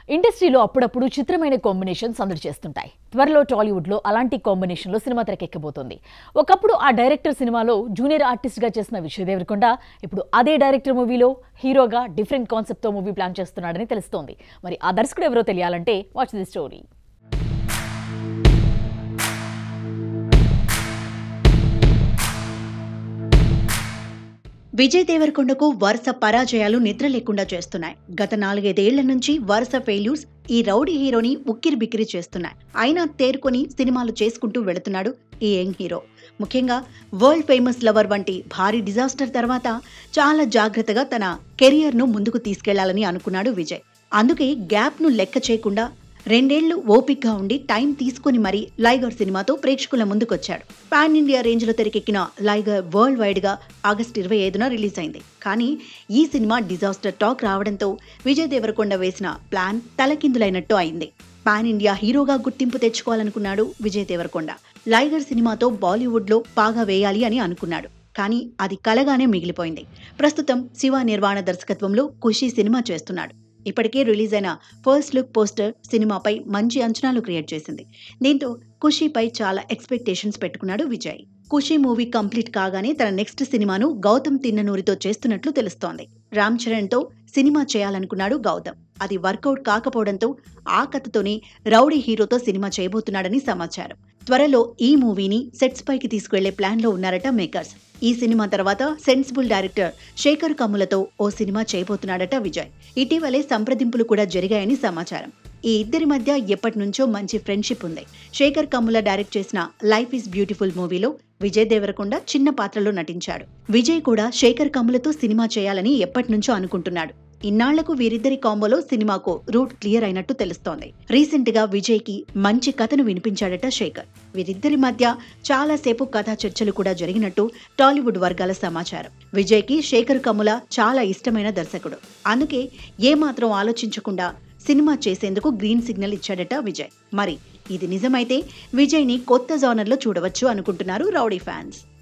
ఇండస్ట్రీలో అప్పుడప్పుడు చిత్రమైన కాంబినేషన్ సందడి చేస్తుంటాయి త్వరలో టాలీవుడ్లో అలాంటి కాంబినేషన్లో సినిమా తెరకెక్కబోతోంది ఒకప్పుడు ఆ డైరెక్టర్ సినిమాలో జూనియర్ ఆర్టిస్ట్గా చేసిన విజయ్ దేవరకొండ ఇప్పుడు అదే డైరెక్టర్ మూవీలో హీరోగా డిఫరెంట్ కాన్సెప్ట్తో మూవీ ప్లాన్ చేస్తున్నాడని తెలుస్తోంది మరి ఆ దర్శకుడు ఎవరో తెలియాలంటే వాచ్ ది స్టోరీ విజయ్ దేవరకొండకు వరుస పరాజయాలు నిద్ర లేకుండా చేస్తున్నాయి గత నాలుగైదేళ్ల నుంచి వరుస ఫెయిల్యూర్స్ ఈ రౌడీ హీరోని ఉక్కిరి బిక్కిరి చేస్తున్నాయి అయినా తేరుకొని సినిమాలు చేసుకుంటూ వెళుతున్నాడు ఈ యంగ్ హీరో ముఖ్యంగా వరల్డ్ ఫేమస్ లవర్ వంటి భారీ డిజాస్టర్ తర్వాత చాలా జాగ్రత్తగా తన కెరియర్ను ముందుకు తీసుకెళ్లాలని అనుకున్నాడు విజయ్ అందుకే గ్యాప్ను లెక్క చేయకుండా రెండేళ్లు ఓపిక్గా ఉండి టైం తీసుకుని మరీ లైగర్ సినిమాతో ప్రేక్షకుల ముందుకొచ్చాడు పాన్ ఇండియా రేంజ్ లో తెరకెక్కిన లైగర్ వరల్డ్ వైడ్ గా ఆగస్టు ఇరవై ఐదున రిలీజ్ అయింది కానీ ఈ సినిమా డిజాస్టర్ టాక్ రావడంతో విజయ్ దేవరకొండ వేసిన ప్లాన్ తలకిందులైనట్టు అయింది పాన్ ఇండియా హీరోగా గుర్తింపు తెచ్చుకోవాలనుకున్నాడు విజయ్ దేవరకొండ లైగర్ సినిమాతో బాలీవుడ్ లో పాగా వేయాలి అని అనుకున్నాడు కానీ అది కలగానే మిగిలిపోయింది ప్రస్తుతం శివ నిర్వాణ దర్శకత్వంలో ఖుషి సినిమా చేస్తున్నాడు ఇప్పటికే రిలీజ్ అయిన ఫస్ట్ లుక్ పోస్టర్ సినిమాపై మంచి అంచనాలు క్రియేట్ చేసింది దీంతో ఖుషీపై చాలా ఎక్స్పెక్టేషన్స్ పెట్టుకున్నాడు విజయ్ ఖుషి మూవీ కంప్లీట్ కాగానే తన నెక్స్ట్ సినిమాను గౌతమ్ తిన్ననూరితో చేస్తున్నట్లు తెలుస్తోంది రామ్ చరణ్తో సినిమా చేయాలనుకున్నాడు గౌతమ్ అది వర్కౌట్ కాకపోవడంతో ఆ కథతోనే రౌడీ హీరోతో సినిమా చేయబోతున్నాడని సమాచారం త్వరలో ఈ మూవీని సెట్స్ పైకి తీసుకువెళ్లే ప్లాన్లో ఉన్నారట మేకర్స్ ఈ సినిమా తర్వాత సెన్సిబుల్ డైరెక్టర్ శేఖర్ కమ్ములతో ఓ సినిమా చేయబోతున్నాడట విజయ్ ఇటీవలే సంప్రదింపులు కూడా జరిగాయని సమాచారం ఈ ఇద్దరి మధ్య ఎప్పటి నుంచో మంచి ఫ్రెండ్షిప్ ఉంది శేఖర్ కమ్ముల డైరెక్ట్ చేసిన లైఫ్ ఈజ్ బ్యూటిఫుల్ మూవీలో విజయ్ దేవరకొండ చిన్న పాత్రలో నటించాడు విజయ్ కూడా శేఖర్ కమ్ములతో సినిమా చేయాలని ఎప్పటి నుంచో అనుకుంటున్నాడు ఇన్నాళ్లకు వీరిద్దరి కాంబోలో సినిమాకు రూట్ క్లియర్ అయినట్టు తెలుస్తోంది రీసెంట్ గా విజయ్ కి మంచి కథను వినిపించాడట శేఖర్ వీరిద్దరి మధ్య చాలా సేపు కథా చర్చలు కూడా జరిగినట్టు టాలీవుడ్ వర్గాల సమాచారం విజయ్ కి శేఖర్ కమ్ముల చాలా ఇష్టమైన దర్శకుడు అందుకే ఏమాత్రం ఆలోచించకుండా సినిమా చేసేందుకు గ్రీన్ సిగ్నల్ ఇచ్చాడట విజయ్ మరి ఇది నిజమైతే విజయ్ ని కొత్త జానర్లో చూడవచ్చు అనుకుంటున్నారు రౌడీ ఫ్యాన్స్